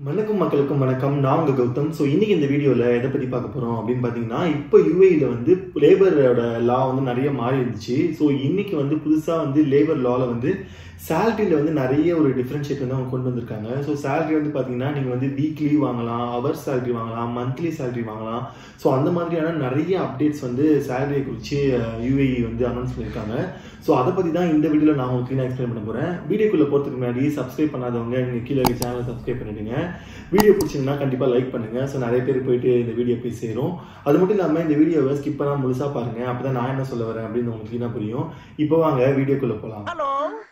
வணக்கம் மக்களுக்கும் வணக்கம் நான் உங்க கௌதம் ஸோ இன்னைக்கு இந்த வீடியோவில் எதை பற்றி பார்க்க போகிறோம் அப்படின்னு பார்த்தீங்கன்னா இப்போ யூஏயில் வந்து லேபரோட லா வந்து நிறைய மாறி இருந்துச்சு ஸோ இன்னைக்கு வந்து புதுசாக வந்து லேபர் லாவில் வந்து சேலரியில் வந்து நிறைய ஒரு டிஃப்ரென்ஷியேட் வந்து அவங்க கொண்டு வந்திருக்காங்க ஸோ சேலரி வந்து பார்த்தீங்கன்னா நீங்கள் வந்து வீக்லி வாங்கலாம் ஹவர் சேலரி வாங்கலாம் மந்த்லி சேலரி வாங்கலாம் ஸோ அந்த மாதிரியான நிறைய அப்டேட்ஸ் வந்து சேலரியை குறித்து யூஏஇ வந்து அனௌன்ஸ் பண்ணியிருக்காங்க ஸோ அதை பற்றி தான் இந்த வீடியோவில் நான் உங்களுக்கு க்ளீனாக எக்ஸ்பிளைன் பண்ண போகிறேன் வீடியோக்குள்ளே போகிறதுக்கு முன்னாடி சப்ஸ்கிரைப் பண்ணாதவங்க நீங்கள் கீழே சேனலை சப்ஸ்கிரைப் பண்ணிடுங்க வீடியோ பிடிச்சிங்கன்னா கண்டிப்பாக லைக் பண்ணுங்கள் ஸோ நிறைய பேர் போயிட்டு இந்த வீடியோ போய் சேரும் அது மட்டும் இல்லாமல் இந்த வீடியோவை ஸ்கிப் பண்ணாமல் முழுசாக பாருங்கள் அப்போ தான் நான் என்ன சொல்ல வரேன் அப்படின்னு உங்களுக்கு க்ளீனாக புரியும் இப்போ வாங்க வீடியோக்குள்ளே போகலாம் ஹலோ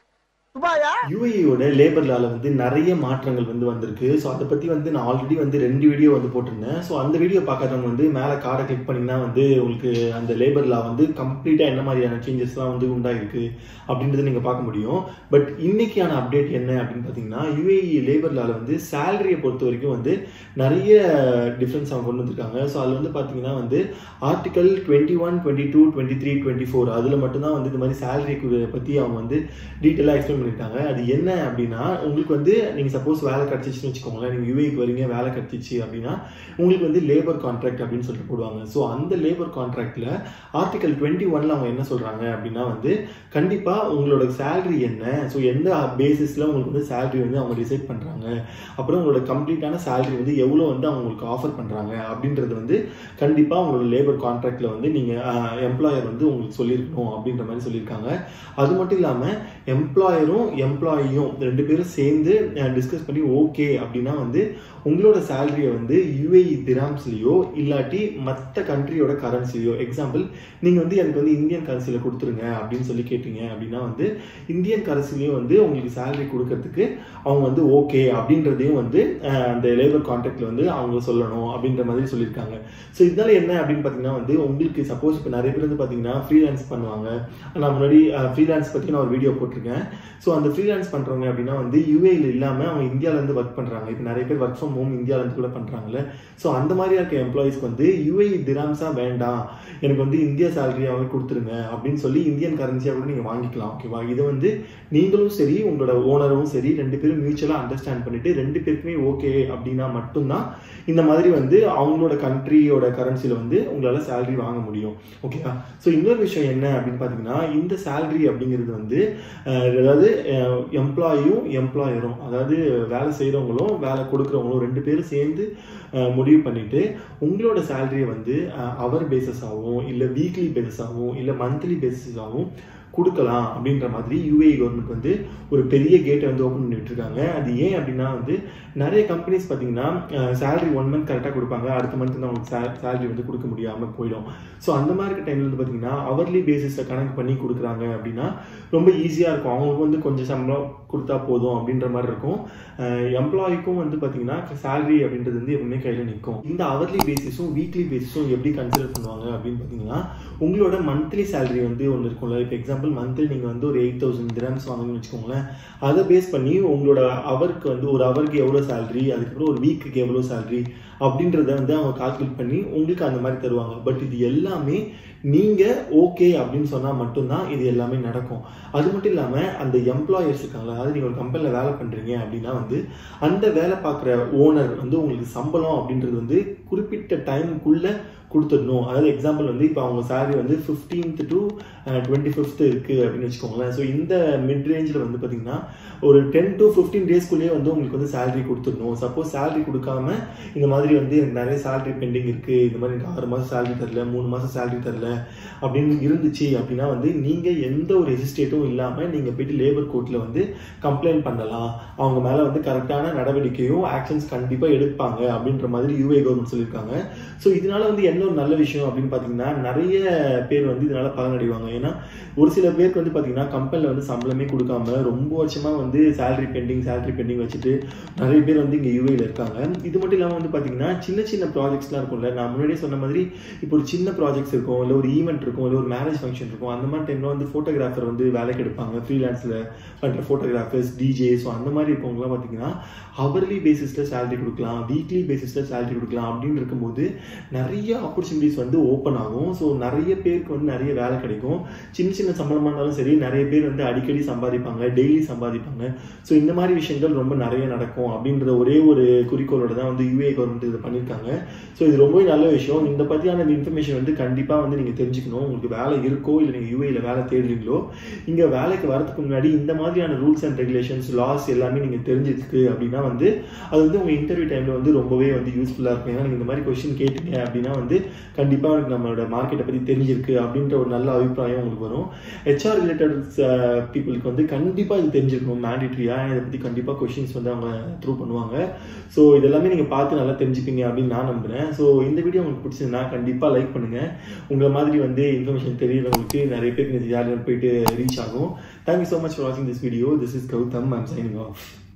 துபாயா யூஏயோட லேபர் லால வந்து நிறைய மாற்றங்கள் வந்து வந்திருக்கு ஸோ அதை பற்றி வந்து நான் ஆல்ரெடி வந்து ரெண்டு வீடியோ வந்து போட்டிருந்தேன் ஸோ அந்த வீடியோ பார்க்காதவங்க வந்து மேலே கார்டை கிளிக் பண்ணிங்கன்னா வந்து உங்களுக்கு அந்த லேபர் லா வந்து கம்ப்ளீட்டாக என்ன மாதிரியான சேஞ்சஸ்லாம் வந்து உண்டாயிருக்கு அப்படின்றத நீங்கள் பார்க்க முடியும் பட் இன்னைக்கான அப்டேட் என்ன அப்படின்னு பார்த்தீங்கன்னா யூஏஇ லேபர் லால வந்து சேலரியை பொறுத்த வரைக்கும் வந்து நிறைய டிஃப்ரென்ஸ் அவங்க கொண்டு வந்திருக்காங்க ஸோ அதில் வந்து பார்த்தீங்கன்னா வந்து article twenty one twenty two twenty three twenty four அதில் மட்டும்தான் வந்து இந்த மாதிரி சேலரி பற்றி அவங்க வந்து டீட்டெயிலாக எக்ஸ்பிளைன் பண்ணியிருக்காங்க அது என்ன அப்படின்னா உங்களுக்கு வந்து நீங்கள் சப்போஸ் வேலை கிடச்சிச்சின்னு வச்சுக்கோங்களேன் நீங்கள் யூஏக்கு வரீங்க வேலை கிடச்சிச்சு அப்படின்னா உங்களுக்கு வந்து லேபர் கான்ட்ராக்ட் அப்படின்னு சொல்லிட்டு போடுவாங்க ஸோ அந்த லேபர் கான்ட்ராக்டில் ஆர்டிகல் டுவெண்ட்டி ஒன்ல அவங்க என்ன சொல்கிறாங்க அப்படின்னா வந்து கண்டிப்பாக உங்களோட சேலரி என்ன ஸோ எந்த பேசிஸில் உங்களுக்கு வந்து சேலரி வந்து அவங்க டிசைட் பண்ணுறாங்க அப்புறம் உங்களோட கம்ப்ளீட்டான சேலரி வந்து எவ்வளோ வந்து அவங்க உங்களுக்கு ஆஃபர் பண்ணுறாங்க அப்படின்றது வந்து கண்டிப்பாக உங்களோட லேபர் கான்ட்ராக்டில் வந்து நீங்கள் எம்ப்ளாயர் வந்து உங்களுக்கு சொல்லியிருக்கணும் அப்படின்ற மாதிரி சொல்லியிருக்காங்க அது மட்டும் இல்லாமல் எம்ப்ளாயரும் எம்ப்ளாயியும் ரெண்டு பேரும் சேர்ந்து டிஸ்கஸ் பண்ணி ஓகே அப்படின்னா வந்து உங்களோட சேலரியை வந்து யூஏஇ திராம்ஸ்லேயோ இல்லாட்டி மற்ற கண்ட்ரியோட கரன்சிலையோ எக்ஸாம்பிள் நீங்கள் வந்து எனக்கு வந்து இந்தியன் கரன்சியில் கொடுத்துருங்க அப்படின்னு சொல்லி கேட்டீங்க அப்படின்னா வந்து இந்தியன் கரன்சிலையும் வந்து உங்களுக்கு சேலரி கொடுக்கறதுக்கு அவங்க வந்து ஓகே அப்படின்றதையும் வந்து அந்த லேபர் கான்ட்ராக்டில் வந்து அவங்க சொல்லணும் அப்படின்ற மாதிரி சொல்லியிருக்காங்க ஸோ இதனால என்ன அப்படின்னு பார்த்தீங்கன்னா வந்து உங்களுக்கு சப்போஸ் இப்போ நிறைய பேர் வந்து பார்த்தீங்கன்னா ஃப்ரீலான்ஸ் பண்ணுவாங்க நான் முன்னாடி ஃப்ரீலான்ஸ் பற்றி நான் ஒரு வீடியோ போட்டிருக்கேன் ஸோ அந்த ஃப்ரீலான்ஸ் பண்ணுறவங்க அப்படின்னா வந்து யூஏயில் இல்லாமல் அவங்க இந்தியாவிலேருந்து ஒர்க் பண்ணுறாங்க இப்போ நிறைய பேர் ஒர்க் ஃப்ரம் ஹோம் இந்தியாவிலேருந்து கூட பண்ணுறாங்கல்ல ஸோ அந்த மாதிரி இருக்க எம்ப்ளாயிஸ்க்கு வந்து யூஏஇ திராம்ஸாக வேண்டாம் எனக்கு வந்து இந்திய சேலரியாகவே கொடுத்துருங்க அப்படின்னு சொல்லி இந்தியன் கரன்சியாக கூட நீங்கள் வாங்கிக்கலாம் ஓகேவா இதை வந்து நீங்களும் சரி உங்களோட ஓனரும் சரி ரெண்டு பேரும் மியூச்சுவலாக அண்டர்ஸ்டாண்ட் பண்ணிட்டு ரெண்டு பேருக்குமே ஓகே அப்படின்னா மட்டும்தான் இந்த மாதிரி வந்து அவங்களோட கண்ட்ரியோட கரன்சியில் வந்து உங்களால் சேலரி வாங்க முடியும் ஓகேவா ஸோ இன்னொரு விஷயம் என்ன அப்படின்னு பார்த்தீங்கன்னா இந்த சேலரி அப்படிங்கிறது வந்து அதாவது எம்ப்ளாயும் எம்ப்ளாயரும் அதாவது வேலை செய்கிறவங்களும் வேலை கொடுக்குறவங்களும் ரெண்டு பேரும் சேர்ந்து முடிவு பண்ணிட்டு உங்களோட சேலரியை வந்து அவர் பேசஸ் ஆகும் இல்லை வீக்லி பேசஸ் ஆகும் இல்லை மந்த்லி பேசிஸ் ஆகும் கொடுக்கலாம் அப்படின்ற மாதிரி யூஏஇ கவர்மெண்ட் வந்து ஒரு பெரிய கேட்டை வந்து ஓப்பன் பண்ணி விட்டுருக்காங்க அது ஏன் அப்படின்னா வந்து நிறைய கம்பெனிஸ் பார்த்தீங்கன்னா சேலரி ஒன் மந்த் கரெக்டாக கொடுப்பாங்க அடுத்த மந்த் தான் அவங்களுக்கு சேலரி வந்து கொடுக்க முடியாமல் போயிடும் ஸோ அந்த மாதிரி இருக்க டைமில் வந்து பார்த்தீங்கன்னா அவர்லி பேசிஸில் கணக்கு பண்ணி கொடுக்குறாங்க அப்படின்னா ரொம்ப ஈஸியாக இருக்கும் அவங்களுக்கு வந்து கொஞ்சம் சம்பளம் கொடுத்தா போதும் அப்படின்ற மாதிரி இருக்கும் எம்ப்ளாய்க்கும் வந்து பார்த்தீங்கன்னா சேலரி அப்படின்றது வந்து எப்பவுமே கையில் நிற்கும் இந்த அவர்லி பேசிஸும் வீக்லி பேசிஸும் எப்படி கன்சிடர் பண்ணுவாங்க அப்படின்னு பார்த்தீங்கன்னா உங்களோட மந்த்லி சேலரி வந்து ஒன்று இருக்கும்ல இப்போ எக்ஸாம்பிள் மந்த்லி நீங்கள் வந்து ஒரு எயிட் தௌசண்ட் கிராம்ஸ் வாங்கணும்னு வச்சுக்கோங்களேன் அதை பேஸ் பண்ணி உங்களோட அவருக்கு வந்து ஒரு அவருக்கு எவ்வளோ சேலரி அதுக்கப்புறம் ஒரு வீக்குக்கு எவ்வளோ சேலரி அப்படின்றத வந்து அவங்க கால்குலேட் பண்ணி உங்களுக்கு அந்த மாதிரி தருவாங்க பட் இது எல்லாமே நீங்கள் ஓகே அப்படின்னு சொன்னால் மட்டும்தான் இது எல்லாமே நடக்கும் அது மட்டும் இல்லாமல் அந்த எம்ப்ளாயர்ஸ் இருக்காங்களா அதாவது நீங்கள் ஒரு கம்பெனியில் வேலை பண்ணுறீங்க அப்படின்னா வந்து அந்த வேலை பார்க்குற ஓனர் வந்து உங்களுக்கு சம்பளம் அப்படின்றது வந்து குறிப்பிட்ட டைமுக்குள்ளே கொடுத்துடணும் அதாவது எக்ஸாம்பிள் வந்து இப்போ அவங்க சேலரி வந்து ஃபிஃப்டீன்த் டு டுவெண்ட்டி ஃபிஃப்த் இருக்குது அப்படின்னு வச்சுக்கோங்களேன் ஸோ இந்த மிட் ரேஞ்சில் வந்து பார்த்தீங்கன்னா ஒரு டென் டு ஃபிஃப்டீன் டேஸ்க்குள்ளேயே வந்து உங்களுக்கு வந்து சேலரி கொடுத்துடணும் சப்போஸ் சேலரி கொடுக்காம இந்த மாதிரி வந்து எனக்கு நிறைய சேலரி பெண்டிங் இருக்குது இந்த மாதிரி எனக்கு ஆறு மாதம் சேலரி தரல மூணு மாதம் சேலரி தரல அப்படின்னு இருந்துச்சு அப்படின்னா வந்து நீங்கள் எந்த ஒரு ரெஜிஸ்ட்ரேட்டும் இல்லாமல் நீங்கள் போயிட்டு லேபர் கோர்ட்டில் வந்து கம்ப்ளைண்ட் பண்ணலாம் அவங்க மேலே வந்து கரெக்டான நடவடிக்கையும் ஆக்ஷன்ஸ் கண்டிப்பாக எடுப்பாங்க அப்படின்ற மாதிரி யூஏ கவர்மெண்ட் சொல்லியிருக்காங்க ஸோ இதனால வந்து என்ன ஒரு நல்ல விஷயம் அப்படின்னு பார்த்தீங்கன்னா நிறைய பேர் வந்து இதனால பலனடைவாங்க ஏன்னா ஒரு சில பேருக்கு வந்து பார்த்தீங்கன்னா கம்பெனியில் வந்து சம்பளமே கொடுக்காம ரொம்ப வருஷமாக வந்து சேலரி பெண்டிங் சேலரி பெண்டிங் வச்சுட்டு நிறைய பேர் வந்து இங்கே யூஏயில் இருக்காங்க இது மட்டும் இல்லாமல் வந்து பார்த்தீங்கன்னா சின்ன சின்ன ப்ராஜெக்ட்ஸ்லாம் இருக்கும்ல நான் முன்னாடியே சொன்ன மாதிரி இப்போ ஒரு சின்ன ப்ராஜெக்ட்ஸ் இருக்கும் இல்லை ஒரு ஈவெண்ட் இருக்கும் இல்லை ஒரு மேரேஜ் ஃபங்க்ஷன் இருக்கும் அந்த மாதிரி டைமில் வந்து ஃபோட்டோகிராஃபர் வந்து வேலைக்கு எடுப்பாங்க ஃப்ரீலான்ஸில் பண்ணுற ஃபோட்டோகிராஃபர்ஸ் டிஜே ஸோ அந்த மாதிரி இருக்கவங்கலாம் பார்த்தீங்கன்னா ஹவர்லி பேசிஸில் சேலரி கொடுக்கலாம் வீக்லி பேசிஸில் சேலரி கொடுக்கலாம் அப்படின்னு இருக்கும்போது நிறைய ஆப்பர்ச்சுனிட்டிஸ் வந்து ஓப்பன் ஆகும் ஸோ நிறைய பேருக்கு வந்து நிறைய வேலை கிடைக்கும் சின்ன சின்ன சம்பளமாக இருந்தாலும் சரி நிறைய பேர் வந்து அடிக்கடி சம்பாதிப்பாங்க டெய்லி சம்பாதிப்பாங்க ஸோ இந்த மாதிரி விஷயங்கள் ரொம்ப நிறைய நடக்கும் அப்படின்ற ஒரே ஒரு குறிக்கோளோட தான் வந்து யூஏ கவர்மெண்ட் இதை பண்ணியிருக்காங்க ஸோ இது ரொம்பவே நல்ல விஷயம் இந்த பற்றியான இன்ஃபர்மேஷன் வந்து கண்டிப்பாக வந்து நீங்கள் தெரிஞ்சுக்கணும் உங்களுக்கு வேலை இருக்கோ இல்லை நீங்கள் யூஏயில் வேலை தேடுறீங்களோ இங்கே வேலைக்கு வரதுக்கு முன்னாடி இந்த மாதிரியான ரூல்ஸ் அண்ட் ரெகுலேஷன்ஸ் லாஸ் எல்லாமே நீங்கள் தெரிஞ்சிருக்கு அப்படின்னா வந்து அது வந்து உங்கள் இன்டர்வியூ டைமில் வந்து ரொம்பவே வந்து யூஸ்ஃபுல்லாக இருக்கும் ஏன்னா நீங்கள் இந்த மாதிரி கொஸ்டின் கேட்டீங்க அப்படின்னா வந்து கண்டிப்பாக எனக்கு நம்மளோட மார்க்கெட்டை பற்றி தெரிஞ்சிருக்கு அப்படின்ற ஒரு நல்ல அபிப்பிராயம் உங்களுக்கு வரும் ஹெச்ஆர் ரிலேட்டட் பீப்புளுக்கு வந்து கண்டிப்பாக இது தெரிஞ்சிருக்கணும் மேண்டிட்ரியாக இதை பற்றி கண்டிப்பாக கொஷின்ஸ் வந்து அவங்க த்ரூ பண்ணுவாங்க ஸோ இதெல்லாமே நீங்கள் பார்த்து நல்லா தெரிஞ்சுப்பீங்க அப்படின்னு நான் நம்புகிறேன் ஸோ இந்த வீடியோ உங்களுக்கு பிடிச்சதுன்னா கண்டிப்பாக லைக் பண்ணுங்கள் உங்களை மாதிரி வந்து இன்ஃபர்மேஷன் தெரியறவங்களுக்கு நிறைய பேருக்கு இந்த ஜாலியாக போயிட்டு ரீச் ஆகும் தேங்க்யூ ஸோ மச் ஃபார் வாட்சிங் this video this is Gautham I'm signing of